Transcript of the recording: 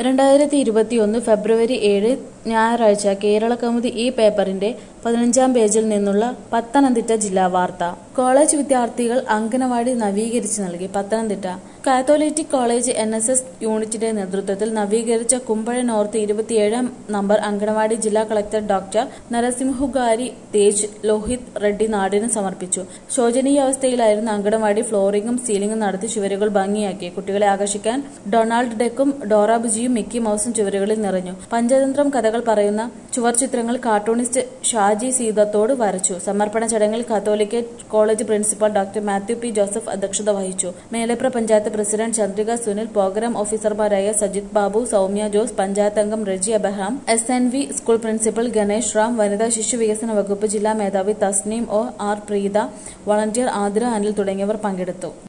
രണ്ടായിരത്തി ഇരുപത്തിയൊന്ന് ഫെബ്രുവരി ഏഴ് ഞായറാഴ്ച കേരള കൗമുദി ഈ പേപ്പറിന്റെ പതിനഞ്ചാം പേജിൽ നിന്നുള്ള പത്തനംതിട്ട ജില്ലാ വാർത്ത കോളേജ് വിദ്യാർത്ഥികൾ അംഗനവാടി നവീകരിച്ച് നൽകി Pathanamthitta catholicate college N S S യൂണിറ്റിന്റെ നേതൃത്വത്തിൽ നവീകരിച്ച കുമ്പഴ നോർത്ത് ഇരുപത്തിയേഴാം നമ്പർ അംഗനവാടി ജില്ലാ കളക്ടർ ഡോക്ടർ നരസിംഹുഗാരി തേജ് ലോഹിത് റെഡ്ഡി നാടിന് സമർപ്പിച്ചു ശോചനീയാവസ്ഥയിലായിരുന്ന അംഗനവാടി ഫ്ലോറിംഗും സീലിംഗും നടത്തി ചുവരുകൾ ഭംഗിയാക്കി കുട്ടികളെ ആകർഷിക്കാൻ ഡൊണാൾഡ് ഡെക്കും ഡോറാബുജിയും മിക്കി മൗസും ചുവരുകളിൽ നിറഞ്ഞു പഞ്ചതന്ത്രം കഥകൾ പറയുന്ന ചുവർചിത്രങ്ങൾ കാർട്ടൂണിസ്റ്റ് ഷാജി സീതത്തോട് വരച്ചു സമർപ്പണ ചടങ്ങിൽ catholicate college principal doctor Mathew P Joseph അധ്യക്ഷത വഹിച്ചു മേലേപ്ര പഞ്ചായത്ത് പ്രസിഡന്റ് ചന്ദ്രിക സുനിൽ പ്രോഗ്രാം ഓഫീസർമാരായ സജിത് ബാബു സൗമ്യ ജോസ് പഞ്ചായത്ത് അംഗം Reji Abraham S N V school principal Ganesh Ram വനിതാ ശിശു വികസന വകുപ്പ് ജില്ലാ മേധാവി Thasneem O R Preetha volunteer Athira Anil തുടങ്ങിയവർ പങ്കെടുത്തു